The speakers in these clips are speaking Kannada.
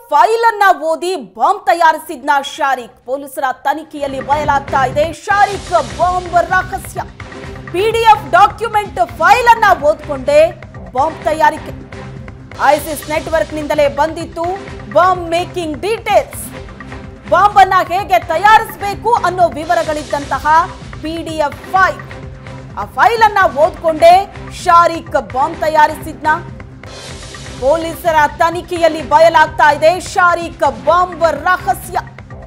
ಫೈಲ್ ಅನ್ನ ಓದಿ ಬಾಂಬ್ ತಯಾರಿಸಿದ್ನ ಶಾರಿಕ್ ಪೊಲೀಸರ ತನಿಖೆಯಲ್ಲಿ ಬಯಲಾಗ್ತಾ ಇದೆ ಶಾರಿಕ್ ಬಾಂಬ್ ರಹಸ್ಯ ಪಿಡಿಎಫ್ ಡಾಕ್ಯುಮೆಂಟ್ ಫೈಲ್ ಅನ್ನ ಓದ್ಕೊಂಡೇ ಬಾಂಬ್ ತಯಾರಿಕೆ ಐಸಿಸ್ ನೆಟ್ವರ್ಕ್ ನಿಂದಲೇ ಬಂದಿತ್ತು ಬಾಂಬ್ ಮೇಕಿಂಗ್ ಡೀಟೇಲ್ಸ್ ಬಾಂಬ್ ಅನ್ನ ಹೇಗೆ ತಯಾರಿಸಬೇಕು ಅನ್ನೋ ವಿವರಗಳಿದ್ದಂತಹ ಪಿಡಿಎಫ್ ಫೈಲ್ ಆ ಫೈಲ್ ಅನ್ನ ಓದ್ಕೊಂಡೇ ಶಾರಿಕ್ ಬಾಂಬ್ ತಯಾರಿಸಿದ್ನ ಪೊಲೀಸರ ತನಿಖೆಯಲ್ಲಿ ಬಯಲಾಗ್ತಾ ಇದೆ ಶಾರಿಕ್ ಬಾಂಬ್ ರಹಸ್ಯ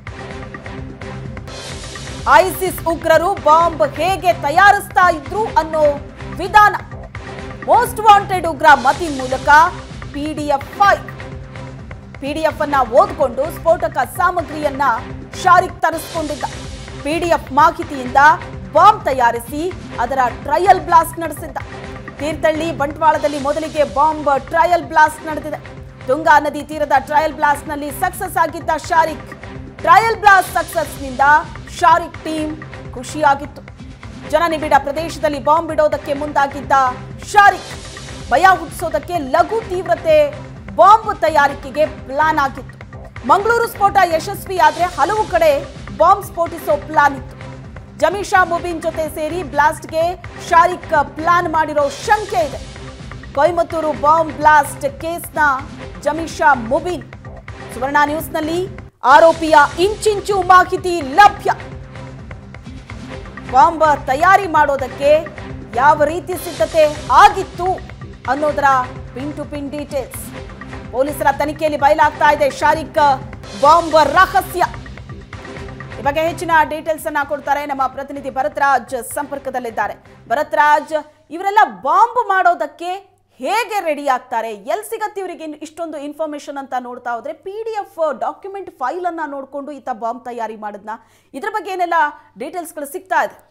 ಐಸಿಸ್ ಉಗ್ರರು ಬಾಂಬ್ ಹೇಗೆ ತಯಾರಿಸ್ತಾ ಇದ್ರು ಅನ್ನೋ ವಿಧಾನ ಮೋಸ್ಟ್ ವಾಂಟೆಡ್ ಉಗ್ರ ಮತಿ ಮೂಲಕ ಪಿಡಿಎಫ್ ಫೈಲ್ ಪಿಡಿಎಫ್ ಅನ್ನ ಓದ್ಕೊಂಡು ಸ್ಫೋಟಕ ಸಾಮಗ್ರಿಯನ್ನ ಶಾರಿಕ್ ತರಿಸ್ಕೊಂಡಿದ್ದ ಪಿಡಿಎಫ್ ಮಾಹಿತಿಯಿಂದ ಬಾಂಬ್ ತಯಾರಿಸಿ ಅದರ ಟ್ರಯಲ್ ಬ್ಲಾಸ್ಟ್ ನಡೆಸಿದ್ದ ತೀರ್ಥಹಳ್ಳಿ ಬಂಟ್ವಾಳದಲ್ಲಿ ಮೊದಲಿಗೆ ಬಾಂಬ್ ಟ್ರಯಲ್ ಬ್ಲಾಸ್ಟ್ ನಡೆದಿದೆ ತುಂಗಾ ನದಿ ತೀರದ ಟ್ರಯಲ್ ಬ್ಲಾಸ್ಟ್ ನಲ್ಲಿ ಸಕ್ಸಸ್ ಆಗಿದ್ದ ಶಾರಿಕ್ ಟ್ರಯಲ್ ಬ್ಲಾಸ್ಟ್ ಸಕ್ಸಸ್ ನಿಂದ ಶಾರಿಕ್ ಟೀಮ್ ಖುಷಿಯಾಗಿತ್ತು ಜನನಿಬಿಡ ಪ್ರದೇಶದಲ್ಲಿ ಬಾಂಬ್ ಇಡೋದಕ್ಕೆ ಮುಂದಾಗಿದ್ದ ಶಾರಿಕ್ ಭಯ ಹುಟ್ಟಿಸೋದಕ್ಕೆ ಲಘು ತೀವ್ರತೆ ಬಾಂಬ್ ತಯಾರಿಕೆಗೆ ಪ್ಲಾನ್ ಆಗಿತ್ತು ಮಂಗಳೂರು ಸ್ಫೋಟ ಯಶಸ್ವಿಯಾದ್ರೆ ಹಲವು ಕಡೆ ಬಾಂಬ್ ಸ್ಫೋಟಿಸೋ ಪ್ಲಾನ್ ಇತ್ತು ಜಮೀಶಾ ಮುಬಿನ್ ಜೊತೆ ಸೇರಿ ಬ್ಲಾಸ್ಟ್ಗೆ ಶಾರಿಕ್ ಪ್ಲಾನ್ ಮಾಡಿರೋ ಶಂಕೆ ಇದೆ ಕೊಯಮತ್ತೂರು ಬಾಂಬ್ ಬ್ಲಾಸ್ಟ್ ಕೇಸ್ನ ಜಮೀಶಾ ಮುಬಿನ್ ಸುವರ್ಣ ನ್ಯೂಸ್ನಲ್ಲಿ ಆರೋಪಿಯ ಇಂಚಿಂಚು ಮಾಹಿತಿ ಲಭ್ಯ ಬಾಂಬ್ ತಯಾರಿ ಮಾಡೋದಕ್ಕೆ ಯಾವ ರೀತಿ ಸಿದ್ಧತೆ ಆಗಿತ್ತು ಅನ್ನೋದರ ಪಿನ್ ಟು ಪಿನ್ ಡೀಟೇಲ್ಸ್ ಪೊಲೀಸರ ತನಿಖೆಯಲ್ಲಿ ಬಯಲಾಗ್ತಾ ಇದೆ ಶಾರಿಕ್ ಬಾಂಬ್ ರಹಸ್ಯ ಈ ಬಗ್ಗೆ ಹೆಚ್ಚಿನ ಡೀಟೇಲ್ಸ್ ಅನ್ನ ಕೊಡ್ತಾರೆ ನಮ್ಮ ಪ್ರತಿನಿಧಿ ಭರತ್ರಾಜ್ ಸಂಪರ್ಕದಲ್ಲಿದ್ದಾರೆ ಭರತ್ರಾಜ್ ಇವರೆಲ್ಲ ಬಾಂಬ್ ಮಾಡೋದಕ್ಕೆ ಹೇಗೆ ರೆಡಿ ಆಗ್ತಾರೆ ಎಲ್ಲಿ ಸಿಗತ್ತೆ ಇವರಿಗೆ ಇನ್- ಇಷ್ಟೊಂದು ಇನ್ಫಾರ್ಮೇಶನ್ ಅಂತ ನೋಡ್ತಾ ಹೋದ್ರೆ P D F document file ಅನ್ನ ನೋಡಿಕೊಂಡು ಈತ ಬಾಂಬ್ ತಯಾರಿ ಮಾಡಿದ್ನ ಇದ್ರ ಬಗ್ಗೆ ಏನೆಲ್ಲ ಡೀಟೇಲ್ಸ್ಗಳು ಸಿಗ್ತಾ ಇದೆ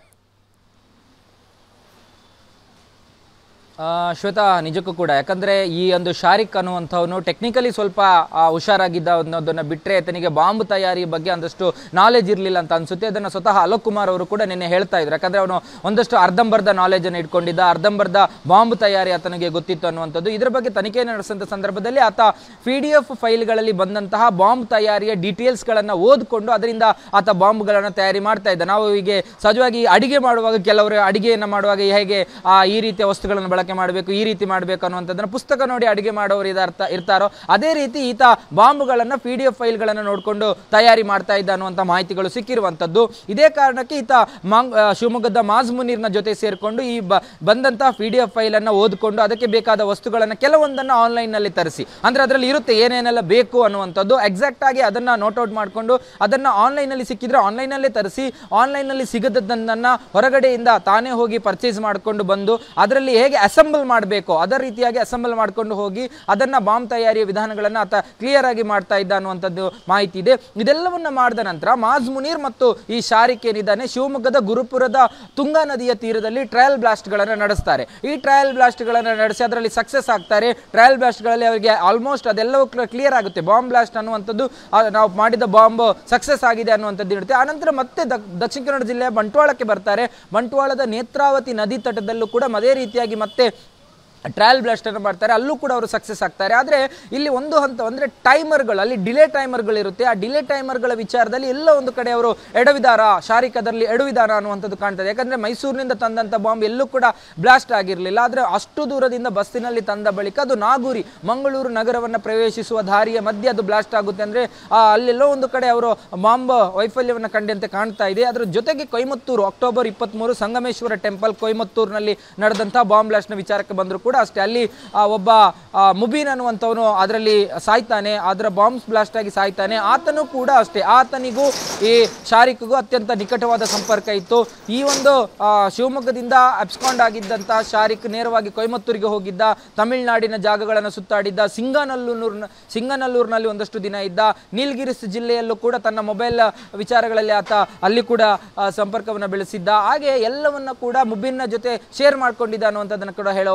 ಆ, ಶ್ವೇತಾ ನಿಜಕ್ಕೂ ಕೂಡ ಯಾಕಂದ್ರೆ ಈ ಒಂದು ಶಾರಿಕ್ ಅನ್ನುವಂಥವನು ಟೆಕ್ನಿಕಲಿ ಸ್ವಲ್ಪ ಆ, ಹುಷಾರಾಗಿದ್ದ ಅನ್ನೋದನ್ನ ಬಿಟ್ಟರೆ ಆತನಿಗೆ ಬಾಂಬ್ ತಯಾರಿ ಬಗ್ಗೆ ಒಂದಷ್ಟು ನಾಲೆಜ್ ಇರಲಿಲ್ಲ ಅಂತ ಅನ್ಸುತ್ತೆ ಅದನ್ನ ಸ್ವತಃ ಅಲೋಕ್ ಕುಮಾರ್ ಅವರು ಕೂಡ ನಿನ್ನೆ ಹೇಳ್ತಾ ಇದ್ರು ಯಾಕಂದ್ರೆ ಅವನು ಒಂದಷ್ಟು ಅರ್ಧಂಬರ್ಧ ನಾಲೆಜ್ ಅನ್ನು ಇಟ್ಕೊಂಡಿದ್ದ ಅರ್ಧಂಬರ್ಧ ಬಾಂಬ್ ತಯಾರಿ ಆತನಿಗೆ ಗೊತ್ತಿತ್ತು ಅನ್ನುವಂಥದ್ದು ಇದ್ರ ಬಗ್ಗೆ ತನಿಖೆ ನಡೆಸಿದ ಸಂದರ್ಭದಲ್ಲಿ ಆತ ಪಿ ಡಿ ಎಫ್ ಫೈಲ್ಗಳಲ್ಲಿ ಬಂದಂತಹ ಬಾಂಬ್ ತಯಾರಿಯ ಡೀಟೇಲ್ಸ್ಗಳನ್ನು ಓದ್ಕೊಂಡು ಅದರಿಂದ ಆತ ಬಾಂಬ್ಗಳನ್ನು ತಯಾರಿ ಮಾಡ್ತಾ ಇದ್ದ ನಾವು ಹೀಗೆ ಸಹಜವಾಗಿ ಅಡಿಗೆ ಮಾಡುವಾಗ ಕೆಲವರು ಅಡಿಗೆಯನ್ನು ಮಾಡುವಾಗ ಹೇಗೆ ಆ, ಈ ರೀತಿಯ ವಸ್ತುಗಳನ್ನು ಬಳಕೆ ಮಾಡಬೇಕು ಈ ರೀತಿ ಮಾಡಬೇಕು ಅನ್ನುವಂಥದ್ದನ್ನು ಪುಸ್ತಕ ನೋಡಿ ಅಡಿಗೆ ಮಾಡೋರು ಇದಾರ್ಥ ಇರ್ತಾರೋ ಅದೇ ರೀತಿ ಈತ ಬಾಂಬ್ಗಳನ್ನು ಪಿ ಡಿ ಎಫ್ ಫೈಲ್ಗಳನ್ನು ನೋಡಿಕೊಂಡು ತಯಾರಿ ಮಾಡ್ತಾ ಇದ್ದ ಅನ್ನುವಂಥ ಮಾಹಿತಿಗಳು ಸಿಕ್ಕಿರುವಂಥದ್ದು ಇದೇ ಕಾರಣಕ್ಕೆ ಈತ ಮಾಂಗ್ ಆ, ಶಿವಮೊಗ್ಗದ ಮಾಜ್ ಮುನೀರ್ನ ಜೊತೆ ಸೇರಿಕೊಂಡು ಈ ಬ ಬಂದಂತಹ ಪಿ ಡಿ ಎಫ್ ಫೈಲನ್ನು ಓದಿಕೊಂಡು ಅದಕ್ಕೆ ಬೇಕಾದ ವಸ್ತುಗಳನ್ನು ಕೆಲವೊಂದನ್ನು ಆನ್ಲೈನ್ನಲ್ಲಿ ತರಿಸಿ ಅಂದರೆ ಅದರಲ್ಲಿ ಇರುತ್ತೆ ಏನೇನೆಲ್ಲ ಬೇಕು ಅನ್ನುವಂಥದ್ದು ಎಕ್ಸಾಕ್ಟ್ ಆಗಿ ಅದನ್ನು ನೋಟ್ ಔಟ್ ಮಾಡಿಕೊಂಡು ಅದನ್ನು ಆನ್ಲೈನಲ್ಲಿ ಸಿಕ್ಕಿದ್ರೆ ಆನ್ಲೈನಲ್ಲೇ ತರಿಸಿ ಆನ್ಲೈನಲ್ಲಿ ಸಿಗದದ್ದನ್ನು ಹೊರಗಡೆಯಿಂದ ತಾನೇ ಹೋಗಿ ಪರ್ಚೇಸ್ ಮಾಡಿಕೊಂಡು ಬಂದು ಅದರಲ್ಲಿ ಹೇಗೆ ಅಸೆಂಬಲ್ ಮಾಡಬೇಕು ಅದರ ರೀತಿಯಾಗಿ ಅಸೆಂಬಲ್ ಮಾಡಿಕೊಂಡು ಹೋಗಿ ಅದನ್ನು ಬಾಂಬ್ ತಯಾರಿಯ ವಿಧಾನಗಳನ್ನು ಆತ ಕ್ಲಿಯರ್ ಆಗಿ ಮಾಡ್ತಾ ಇದ್ದ ಅನ್ನುವಂಥದ್ದು ಮಾಹಿತಿ ಇದೆ ಇದೆಲ್ಲವನ್ನ ಮಾಡಿದ ನಂತರ ಮಾಜ್ ಮುನೀರ್ ಮತ್ತು ಈ ಶಾರಿಕ್ ಏನಿದ್ದಾನೆ ಶಿವಮೊಗ್ಗದ ಗುರುಪುರದ ತುಂಗಾ ನದಿಯ ತೀರದಲ್ಲಿ ಟ್ರಯಲ್ ಬ್ಲಾಸ್ಟ್ಗಳನ್ನು ನಡೆಸ್ತಾರೆ ಈ ಟ್ರಯಲ್ ಬ್ಲಾಸ್ಟ್ಗಳನ್ನು ನಡೆಸಿ ಅದರಲ್ಲಿ ಸಕ್ಸಸ್ ಆಗ್ತಾರೆ ಟ್ರಯಲ್ ಬ್ಲಾಸ್ಟ್ಗಳಲ್ಲಿ ಅವರಿಗೆ ಆಲ್ಮೋಸ್ಟ್ ಅದೆಲ್ಲವೂ ಕ್ಲಿಯರ್ ಆಗುತ್ತೆ ಬಾಂಬ್ ಬ್ಲಾಸ್ಟ್ ಅನ್ನುವಂಥದ್ದು ಆ, ನಾವು ಮಾಡಿದ ಬಾಂಬ್ ಸಕ್ಸಸ್ ಆಗಿದೆ ಅನ್ನುವಂಥದ್ದು ಇರುತ್ತೆ ಆನಂತರ ಮತ್ತೆ ದಕ್- ದಕ್ಷಿಣ ಕನ್ನಡ ಜಿಲ್ಲೆಯ ಬಂಟ್ವಾಳಕ್ಕೆ ಬರ್ತಾರೆ ಬಂಟ್ವಾಳದ ನೇತ್ರಾವತಿ ನದಿ ತಟದಲ್ಲೂ ಕೂಡ ಅದೇ ರೀತಿಯಾಗಿ ಮತ್ತೆ ಟ್ರಯಲ್ ಬ್ಲಾಸ್ಟನ್ನು ಮಾಡ್ತಾರೆ ಅಲ್ಲೂ ಕೂಡ ಅವರು ಸಕ್ಸಸ್ ಆಗ್ತಾರೆ ಆದರೆ ಇಲ್ಲಿ ಒಂದು ಹಂತ ಅಂದರೆ ಟೈಮರ್ಗಳು ಅಲ್ಲಿ ಡಿಲೇ ಟೈಮರ್ಗಳು ಇರುತ್ತೆ ಆ ಡಿಲೇ ಟೈಮರ್ಗಳ ವಿಚಾರದಲ್ಲಿ ಎಲ್ಲ ಒಂದು ಕಡೆ ಅವರು ಎಡವಿದಾರ ಶಾರಿಕ್ ಅದರಲ್ಲಿ ಎಡವಿದಾರ ಅನ್ನುವಂಥದ್ದು ಕಾಣ್ತದೆ ಯಾಕಂದರೆ ಮೈಸೂರಿನಿಂದ ತಂದಂಥ ಬಾಂಬ್ ಎಲ್ಲೂ ಕೂಡ ಬ್ಲಾಸ್ಟ್ ಆಗಿರಲಿಲ್ಲ ಆದರೆ ಅಷ್ಟು ದೂರದಿಂದ ಬಸ್ಸಿನಲ್ಲಿ ತಂದ ಬಳಿಕ ಅದು ನಾಗೂರಿ ಮಂಗಳೂರು ನಗರವನ್ನು ಪ್ರವೇಶಿಸುವ ದಾರಿಯ ಮಧ್ಯೆ ಅದು ಬ್ಲಾಸ್ಟ್ ಆಗುತ್ತೆ ಅಂದರೆ ಅಲ್ಲೆಲ್ಲೋ ಒಂದು ಕಡೆ ಅವರು ಬಾಂಬ್ ವೈಫಲ್ಯವನ್ನು ಕಂಡಂತೆ ಕಾಣ್ತಾ ಇದೆ ಅದರ ಜೊತೆಗೆ ಕೊಯಮತ್ತೂರು ಅಕ್ಟೋಬರ್ ಇಪ್ಪತ್ತ್ಮೂರು ಸಂಗಮೇಶ್ವರ ಟೆಂಪಲ್ ಕೊಯಮತ್ತೂರಿನಲ್ಲಿ ನಡೆದಂಥ ಬಾಂಬ್ ಬ್ಲಾಸ್ಟ್ನ ವಿಚಾರಕ್ಕೆ ಬಂದರೂ ಕೂಡ ಅಷ್ಟೇ ಅಲ್ಲಿ ಆ, ಒಬ್ಬ ಆ, ಮುಬೀನ್ ಅನ್ನುವಂಥವನು ಅದರಲ್ಲಿ ಸಾಯ್ತಾನೆ ಅದರ ಬಾಂಬ್ಸ್ ಬ್ಲಾಸ್ಟ್ ಆಗಿ ಸಾಯ್ತಾನೆ ಆತನು ಕೂಡ ಅಷ್ಟೇ ಆತನಿಗೂ ಈ ಶಾರಿಕ್ಗೂ ಅತ್ಯಂತ ನಿಕಟವಾದ ಸಂಪರ್ಕ ಇತ್ತು ಈ ಒಂದು ಆ, ಶಿವಮೊಗ್ಗದಿಂದ ಅಬ್ಸ್ಕಾಂಡ್ ಆಗಿದ್ದಂತಹ ಶಾರಿಕ್ ನೇರವಾಗಿ ಕೊಯಮತ್ತೂರಿಗೆ ಹೋಗಿದ್ದ ತಮಿಳುನಾಡಿನ ಜಾಗಗಳನ್ನು ಸುತ್ತಾಡಿದ್ದ ಸಿಂಗನಲ್ಲೂರಿನ ಸಿಂಗನಲ್ಲೂರಿನಲ್ಲಿ ಒಂದಷ್ಟು ದಿನ ಇದ್ದ ನೀಲಗಿರಿಸ್ ಜಿಲ್ಲೆಯಲ್ಲೂ ಕೂಡ ತನ್ನ ಮೊಬೈಲ್ ವಿಚಾರಗಳಲ್ಲಿ ಆತ ಅಲ್ಲಿ ಕೂಡ ಆ, ಸಂಪರ್ಕವನ್ನು ಬೆಳೆಸಿದ್ದ ಹಾಗೆ ಎಲ್ಲವನ್ನ ಕೂಡ ಮುಬಿನ್ನ ಜೊತೆ ಶೇರ್ ಮಾಡ್ಕೊಂಡಿದ್ದ ಅನ್ನುವಂಥದ್ದನ್ನು ಕೂಡ ಹೇಳೋರಿದ್ದಾರೆ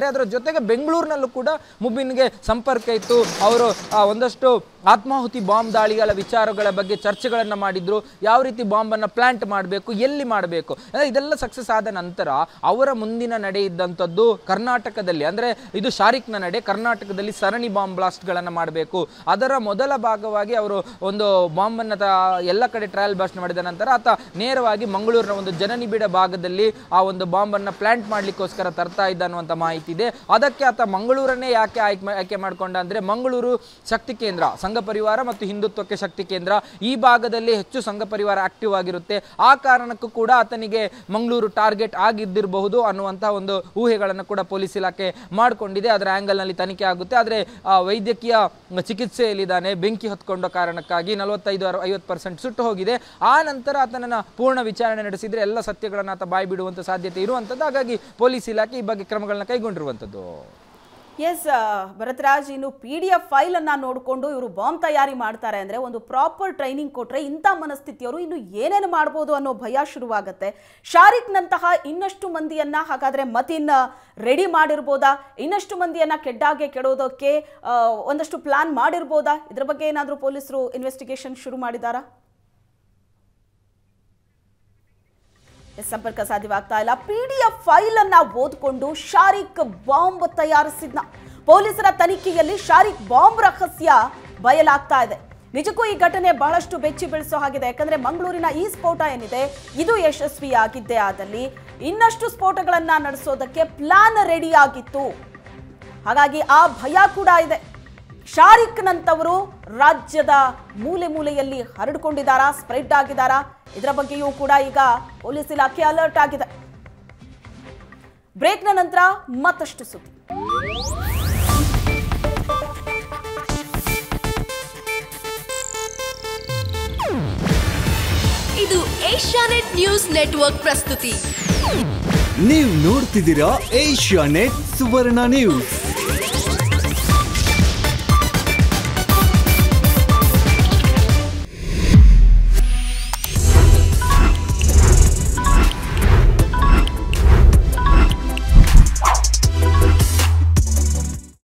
ಅದರ ಜೊತೆಗೆ ಬೆಂಗಳೂರಿನಲ್ಲೂ ಕೂಡ ಮುಬಿನ್ಗೆ ಸಂಪರ್ಕ ಇತ್ತು ಅವರು ಆ, ಒಂದಷ್ಟು ಆತ್ಮಾಹುತಿ ಬಾಂಬ್ ದಾಳಿಗಳ ವಿಚಾರಗಳ ಬಗ್ಗೆ ಚರ್ಚೆಗಳನ್ನು ಮಾಡಿದ್ರು ಯಾವ ರೀತಿ ಬಾಂಬನ್ನು ಪ್ಲಾಂಟ್ ಮಾಡಬೇಕು ಎಲ್ಲಿ ಮಾಡಬೇಕು ಇದೆಲ್ಲ ಸಕ್ಸಸ್ ಆದ ನಂತರ ಅವರ ಮುಂದಿನ ನಡೆ ಇದ್ದಂಥದ್ದು ಕರ್ನಾಟಕದಲ್ಲಿ ಅಂದರೆ ಇದು ಶಾರಿಕ್ನ ನಡೆ ಕರ್ನಾಟಕದಲ್ಲಿ ಸರಣಿ ಬಾಂಬ್ ಬ್ಲಾಸ್ಟ್ಗಳನ್ನು ಮಾಡಬೇಕು ಅದರ ಮೊದಲ ಭಾಗವಾಗಿ ಅವರು ಒಂದು ಬಾಂಬನ್ನು ತ ಎಲ್ಲ ಕಡೆ ಟ್ರಯಲ್ ಬ್ಲಾಸ್ಟ್ ಮಾಡಿದ ನಂತರ ಆತ ನೇರವಾಗಿ ಮಂಗಳೂರಿನ ಒಂದು ಜನನಿಬಿಡ ಭಾಗದಲ್ಲಿ ಆ ಒಂದು ಬಾಂಬನ್ನು ಪ್ಲಾಂಟ್ ಮಾಡಲಿಕ್ಕೋಸ್ಕರ ತರ್ತಾ ಇದ್ದ ಅನ್ನುವಂಥ ಮಾಹಿತಿ ಇದೆ ಅದಕ್ಕೆ ಆತ ಮಂಗಳೂರನ್ನೇ ಯಾಕೆ ಆಯ್ಕೆ ಮಾ- ಆಯ್ಕೆ ಮಾಡಿಕೊಂಡ ಅಂದರೆ ಮಂಗಳೂರು ಶಕ್ತಿ ಕೇಂದ್ರ ಸಂಘ ಪರಿವಾರ ಮತ್ತು ಹಿಂದುತ್ವಕ್ಕೆ ಶಕ್ತಿ ಕೇಂದ್ರ ಈ ಭಾಗದಲ್ಲಿ ಹೆಚ್ಚು ಸಂಘ ಪರಿವಾರ ಆಕ್ಟಿವ್ ಆಗಿರುತ್ತೆ ಆ ಕಾರಣಕ್ಕೂ ಕೂಡ ಆತನಿಗೆ ಮಂಗಳೂರು ಟಾರ್ಗೆಟ್ ಆಗಿದ್ದಿರಬಹುದು ಅನ್ನುವಂಥ ಒಂದು ಊಹೆಗಳನ್ನು ಕೂಡ ಪೊಲೀಸ್ ಇಲಾಖೆ ಮಾಡಿಕೊಂಡಿದೆ ಅದರ ಆ್ಯಂಗಲ್ನಲ್ಲಿ ತನಿಖೆ ಆಗುತ್ತೆ ಆದರೆ ವೈದ್ಯಕೀಯ ಚಿಕಿತ್ಸೆಯಲ್ಲಿದ್ದಾನೆ ಬೆಂಕಿ ಹೊತ್ಕೊಂಡ ಕಾರಣಕ್ಕಾಗಿ ನಲವತ್ತೈದು ಅರ ಐವತ್ತು ಪರ್ಸೆಂಟ್ ಸುಟ್ಟು ಹೋಗಿದೆ ಆ ನಂತರ ಆತನನ್ನು ಪೂರ್ಣ ವಿಚಾರಣೆ ನಡೆಸಿದರೆ ಎಲ್ಲ ಸತ್ಯಗಳನ್ನು ಆತ ಬಾಯಿ ಬಿಡುವಂಥ ಸಾಧ್ಯತೆ ಇರುವಂಥದ್ದು ಹಾಗಾಗಿ ಪೊಲೀಸ್ ಇಲಾಖೆ ಈ ಬಗ್ಗೆ ಕ್ರಮಗಳನ್ನ ಕೈಗೊಂಡಿರುವಂಥದ್ದು ಎಸ್ ಭರತರಾಜ್ ಇನ್ನು ಪಿ ಡಿ ಎಫ್ ಫೈಲ್ ಅನ್ನ ನೋಡಿಕೊಂಡು ಇವರು ಬಾಂಬ್ ತಯಾರಿ ಮಾಡ್ತಾರೆ ಅಂದ್ರೆ ಒಂದು ಪ್ರಾಪರ್ ಟ್ರೈನಿಂಗ್ ಕೊಟ್ರೆ ಇಂಥ ಮನಸ್ಥಿತಿಯವರು ಇನ್ನು ಏನೇನು ಮಾಡ್ಬೋದು ಅನ್ನೋ ಭಯ ಶುರುವಾಗುತ್ತೆ ಶಾರಿಕ್ನಂತಹ ಇನ್ನಷ್ಟು ಮಂದಿಯನ್ನ ಹಾಗಾದ್ರೆ ಮತಿನ್ ರೆಡಿ ಮಾಡಿರ್ಬೋದಾ ಇನ್ನಷ್ಟು ಮಂದಿಯನ್ನ ಕೆಡ್ಡಾಗೆ ಕೆಡೋದಕ್ಕೆ ಆ, ಒಂದಷ್ಟು ಪ್ಲಾನ್ ಮಾಡಿರ್ಬೋದಾ ಇದ್ರ ಬಗ್ಗೆ ಏನಾದರೂ ಪೊಲೀಸರು ಇನ್ವೆಸ್ಟಿಗೇಷನ್ ಶುರು ಮಾಡಿದಾರಾ ಎಸ್, ಸಂಪರ್ಕ ಸಾಧ್ಯವಾಗ್ತಾ ಇಲ್ಲ ಪಿ ಡಿ ಎಫ್ ಫೈಲ್ ಅನ್ನ ಓದ್ಕೊಂಡು ಶಾರಿಕ್ ಬಾಂಬ್ ತಯಾರಿಸಿದ್ನ ಪೊಲೀಸರ ತನಿಖೆಯಲ್ಲಿ ಶಾರಿಕ್ ಬಾಂಬ್ ರಹಸ್ಯ ಬಯಲಾಗ್ತಾ ಇದೆ ನಿಜಕ್ಕೂ ಈ ಘಟನೆ ಬಹಳಷ್ಟು ಬೆಚ್ಚಿ ಬೀಳಿಸೋ ಹಾಗಿದೆ ಯಾಕಂದ್ರೆ ಮಂಗಳೂರಿನ ಈ ಸ್ಫೋಟ ಏನಿದೆ ಇದು ಯಶಸ್ವಿಯಾಗಿದ್ದೇ ಆದಲ್ಲಿ ಇನ್ನಷ್ಟು ಸ್ಫೋಟಗಳನ್ನ ನಡೆಸೋದಕ್ಕೆ ಪ್ಲಾನ್ ರೆಡಿ ಆಗಿತ್ತು ಹಾಗಾಗಿ ಆ ಭಯ ಕೂಡ ಇದೆ ಶಾರಿಕ್ನಂತವರು ರಾಜ್ಯದ ಮೂಲೆ ಮೂಲೆಯಲ್ಲಿ ಹರಡಿಕೊಂಡಿದ್ದಾರಾ ಸ್ಪ್ರೆಡ್ ಆಗಿದ್ದಾರಾ ಇದರ ಬಗ್ಗೆಯೂ ಕೂಡ ಈಗ ಪೊಲೀಸ್ ಇಲಾಖೆ ಅಲರ್ಟ್ ಆಗಿದೆ ಬ್ರೇಕ್ನ ನಂತರ ಮತ್ತಷ್ಟು ಸುದ್ದಿ ಇದು ಏಷ್ಯಾನೆಟ್ ನ್ಯೂಸ್ ನೆಟ್ವರ್ಕ್ ಪ್ರಸ್ತುತಿ ನೀವು ನೋಡ್ತಿದ್ದೀರಾ ಏಷ್ಯಾ ನೆಟ್ ಸುವರ್ಣ ನ್ಯೂಸ್